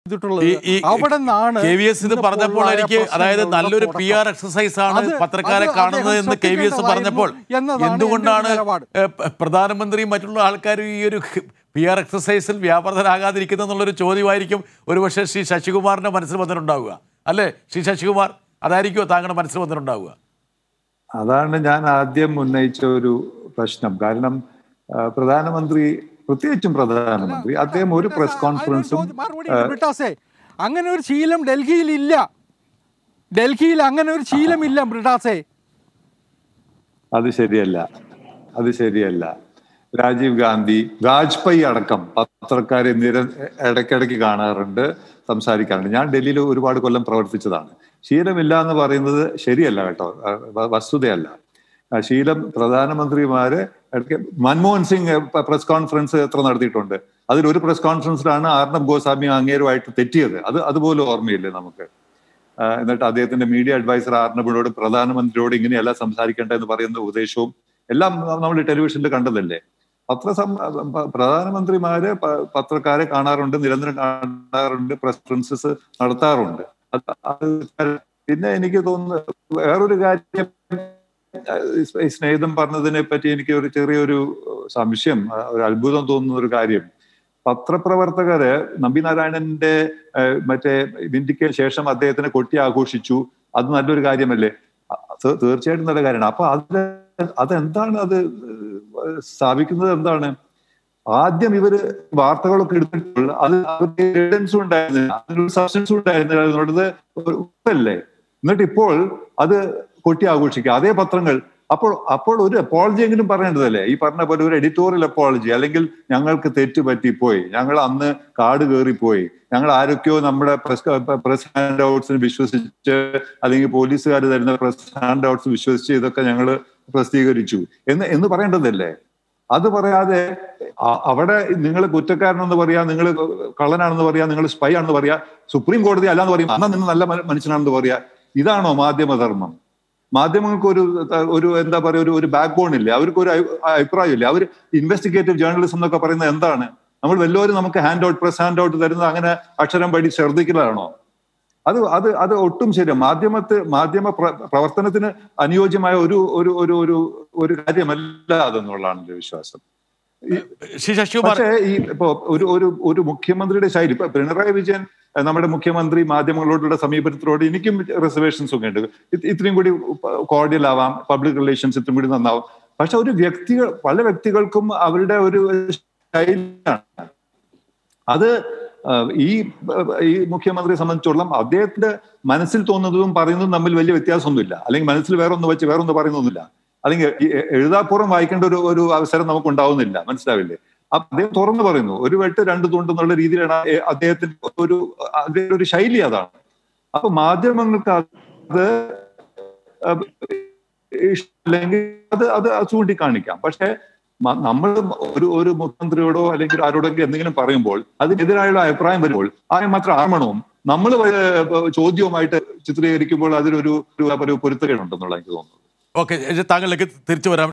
ചെയ്തിട്ടുള്ളത് ഈ- ഈ അവിടെ നിന്നാണ് കെ വി എസ് ഇത് ഇന്ന് പറഞ്ഞപ്പോൾ പൊള്ളായ എനിക്ക് അതായത് പ്രശ്നങ്ങളുടെ നല്ലൊരു പി തുടക്കം. ആർ എക്സസൈസ് ആണ് അത് പത്രക്കാരെ അത് കാണുന്നത് അദ്ദേഹം എന്ന് കെ വി എസ് ശ്രദ്ധിക്കേണ്ടതായിരുന്നു പറഞ്ഞപ്പോൾ എന്നതാണ് എൻ്റെ എന്തുകൊണ്ടാണ് ഒരു നിലപാട്. ഏ, പ- പ്രധാനമന്ത്രിയും മറ്റുള്ള ആൾക്കാരും ഈ ഒരു പി ആർ എക്സസൈസിൽ വ്യാപൃതരാകാതിരിക്കുന്നത് എന്നുള്ളൊരു ചോദ്യമായിരിക്കും ഒരുപക്ഷെ ശ്രീ ശശികുമാറിന്റെ മനസ്സിൽ വന്നിട്ടുണ്ടാവുക അല്ലേ ശ്രീ ശശികുമാർ അതായിരിക്കുമോ താങ്കളുടെ മനസ്സിൽ വന്നിട്ടുണ്ടാവുക അതാണ് ഞാൻ ആദ്യം ഉന്നയിച്ച ഒരു പ്രശ്നം കാരണം ആ, പ്രധാനമന്ത്രി പ്രത്യേകിച്ചും പ്രധാനമന്ത്രി അദ്ദേഹം ഒരു പ്രസ് കോൺഫറൻസും അതിനൊരു ചോദ്യം- മറുപടി ഉണ്ട് ബ്രിട്ടാസേ അങ്ങനെ ഒരു ശീലം ഡൽഹിയിൽ ഇല്ല ഡൽഹിയിൽ അങ്ങനെ ഒരു ശീലമില്ല ബ്രിട്ടാസേ അത് ശരിയല്ല അത് ശരിയല്ല രാജീവ് ഗാന്ധി വാജ്പേയി അടക്കം പത്രക്കാരെ നിര ഇടയ്ക്കിടയ്ക്ക് കാണാറുണ്ട് സംസാരിക്കാറുണ്ട് ഞാൻ ഡൽഹിയിൽ ഒരുപാട് കൊല്ലം പ്രവർത്തിച്ചതാണ് ശീലമില്ല എന്ന് പറയുന്നത് ശരിയല്ല കേട്ടോ ആ, വ- വസ്തുതയല്ല ആ, ശീലം പ്രധാനമന്ത്രിമാര് ഇടയ്ക്ക് മൻമോഹൻ സിംഗ് പ- പ്രസ് കോൺഫറൻസ് എത്ര നടത്തിയിട്ടുണ്ട് അതിൽ ഒരു പ്രസ് കോൺഫറൻസിലാണ് ആർണബ് ഗോസ്വാമി അങ്ങേരുമായിട്ട് തെറ്റിയത് അത് അതുപോലും ഓർമ്മയില്ലേ നമുക്ക് ആ, എന്നിട്ട് അദ്ദേഹത്തിന്റെ മീഡിയ അഡ്വൈസർ ആർണബിനോട് പ്രധാനമന്ത്രിയോട് ഇങ്ങനെയല്ല സംസാരിക്കേണ്ടതെന്ന് പറയുന്ന ഉപദേശവും എല്ലാം നമ്മൾ ടെലിവിഷനിൽ കണ്ടതല്ലേ പത്രസം പ- പ്രധാനമന്ത്രിമാര് പ- പത്രക്കാരെ കാണാറുണ്ട് നിരന്തരം കാണാറുണ്ട് പ്രസ് കോൺഫറൻസസ് നടത്താറുണ്ട് അത് അത് പിന്നെ എനിക്ക് തോന്നുന്നു വേറൊരു കാര്യം ഈ സ്നേഹിതം പറഞ്ഞതിനെ പറ്റി എനിക്ക് ഒരു ചെറിയൊരു സംശയം ആ, ഒരു അത്ഭുതം തോന്നുന്ന ഒരു കാര്യം പത്രപ്രവർത്തകര് നമ്പി നാരായണന്റെ ഏഹ്, മറ്റേ വിന്ദിക്ക് ശേഷം അദ്ദേഹത്തിനെ കൊട്ടി ആഘോഷിച്ചു അത് നല്ലൊരു കാര്യമല്ലേ അത് തീർച്ചയായിട്ടും നല്ല കാര്യമാണ് അപ്പൊ അത് അതെന്താണ് അത് സ്ഥാപിക്കുന്നത് എന്താണ് ആദ്യം ഇവര് വാർത്തകളൊക്കെ എടുത്തിട്ടുള്ള അത് അവർക്ക് എവിഡൻസും ഉണ്ടായിരുന്നില്ല അതിനൊരു സബ്സ്റ്റൻസും ഉണ്ടായിരുന്നില്ല എന്നുള്ളത് ഉറപ്പല്ലേ എന്നിട്ട് ഇപ്പോൾ അത് കൊട്ടി ആഘോഷിക്കുക അതേ പത്രങ്ങൾ അപ്പോൾ അപ്പോൾ ഒരു അപ്പോളജി എങ്കിലും പറയേണ്ടതല്ലേ ഈ പറഞ്ഞ പോലെ ഒരു എഡിറ്റോറിയൽ അപ്പോളജി അല്ലെങ്കിൽ ഞങ്ങൾക്ക് തെറ്റ് പറ്റിപ്പോയി ഞങ്ങൾ അന്ന് കാട് കയറിപ്പോയി ഞങ്ങൾ ആരൊക്കെയോ നമ്മുടെ പ്രസ് പ്രസ് ഹാൻഡ് ഔട്ട്സിന് വിശ്വസിച്ച് അല്ലെങ്കിൽ പോലീസുകാർ തരുന്ന പ്രസ് ഹാൻഡ് ഔട്ട്സ് വിശ്വസിച്ച് ഇതൊക്കെ ഞങ്ങൾ പ്രസിദ്ധീകരിച്ചു എന്ന് എന്ന് പറയേണ്ടതല്ലേ അത് പറയാതെ അ- അവിടെ നിങ്ങൾ കുറ്റക്കാരനെന്ന് പറയാ നിങ്ങൾ കള്ളനാണെന്ന് പറയാ നിങ്ങൾ സ്പൈ ആണെന്ന് പറയാ സുപ്രീം കോടതി അല്ലാന്ന് പറയും എന്നാ നിങ്ങൾ നല്ല മന- മനുഷ്യനാണെന്ന് പറയാ ഇതാണോ മാധ്യമധർമ്മം മാധ്യമങ്ങൾക്ക് ഒരു ഒരു എന്താ പറയുക ഒരു ഒരു ബാക്ക് ബോൺ ഇല്ല അവർക്ക് ഒരു അഭി- അഭിപ്രായം ഇല്ല അവർ ഇൻവെസ്റ്റിഗേറ്റീവ് ജേർണലിസം എന്നൊക്കെ പറയുന്നത് എന്താണ് നമ്മൾ വല്ലവരും നമുക്ക് handout press handout തരുന്നത് അങ്ങനെ അക്ഷരം പടി ശ്രദ്ധിക്കലാണോ അത് അത് അത് ഒട്ടും ശരി മാധ്യമത്തെ മാധ്യമ പ്ര- പ്രവർത്തനത്തിന് അനുയോജ്യമായ ഒരു ഒരു ഒരു ഒരു ഒരു കാര്യമല്ല അതെന്നുള്ളതാണ് എന്റെ വിശ്വാസം ശ്രീ ശശികുമാർ പക്ഷേ ഈ ഇപ്പോ ഒരു ഒരു ഒരു മുഖ്യമന്ത്രിയുടെ ശൈലി ഇപ്പൊ പിണറായി വിജയൻ അഹ് നമ്മുടെ മുഖ്യമന്ത്രി മാധ്യമങ്ങളോടുള്ള സമീപനത്തിനോട് എനിക്കും റിസർവേഷൻസ് ഒക്കെ ഉണ്ട് ഇത് ഇത്രയും കൂടി കോർഡിയൽ ആവാം പബ്ലിക് റിലേഷൻസ് ഇത്രയും കൂടി നന്നാവും പക്ഷെ ഒരു വ്യക്തികൾ പല വ്യക്തികൾക്കും അവരുടെ ഒരു ശൈലിയാണ് അത് ആഹ് ഈ ഈ മുഖ്യമന്ത്രിയെ സംബന്ധിച്ചോളം അദ്ദേഹത്തിന്റെ മനസ്സിൽ തോന്നുന്നതും പറയുന്നതും തമ്മിൽ വലിയ വ്യത്യാസമൊന്നുമില്ല അല്ലെങ്കിൽ മനസ്സിൽ വേറൊന്ന് വെച്ച് വേറൊന്ന് പറയുന്നൊന്നുമില്ല അല്ലെങ്കിൽ ഈ എഴുതാപ്പുറം വായിക്കേണ്ട ഒരു ഒരു അവസരം നമുക്ക് ഉണ്ടാവുന്നില്ല മനസ്സിലാവില്ലേ അപ്പൊ അദ്ദേഹം തുറന്നു പറയുന്നു ഒരു വെട്ട് രണ്ട് തുണ്ട് എന്നുള്ള രീതിയിലാണ് ആ- അദ്ദേഹത്തിന്റെ ഒരു അദ്ദേഹത്തിന്റെ ഒരു ശൈലി അതാണ് അപ്പൊ മാധ്യമങ്ങൾക്ക് അത് ഇഷ്ടമില്ലെങ്കിൽ അത് അത് ചൂണ്ടിക്കാണിക്കാം പക്ഷെ നമ്മൾ ഒരു ഒരു മുഖ്യമന്ത്രിയോടോ അല്ലെങ്കിൽ ആരോടെങ്കിലും എന്തെങ്കിലും പറയുമ്പോൾ അതിനെതിരായുള്ള അഭിപ്രായം വരുമ്പോൾ ആരും മാത്രം ആക്രമണവും നമ്മൾ ചോദ്യവുമായിട്ട് ചിത്രീകരിക്കുമ്പോൾ അതിലൊരു ഒരു പൊരുത്തക്കേടുണ്ടെന്നുള്ള എനിക്ക് തോന്നുന്നു ഓക്കെ താങ്കളിലേക്ക് തിരിച്ചു വരാം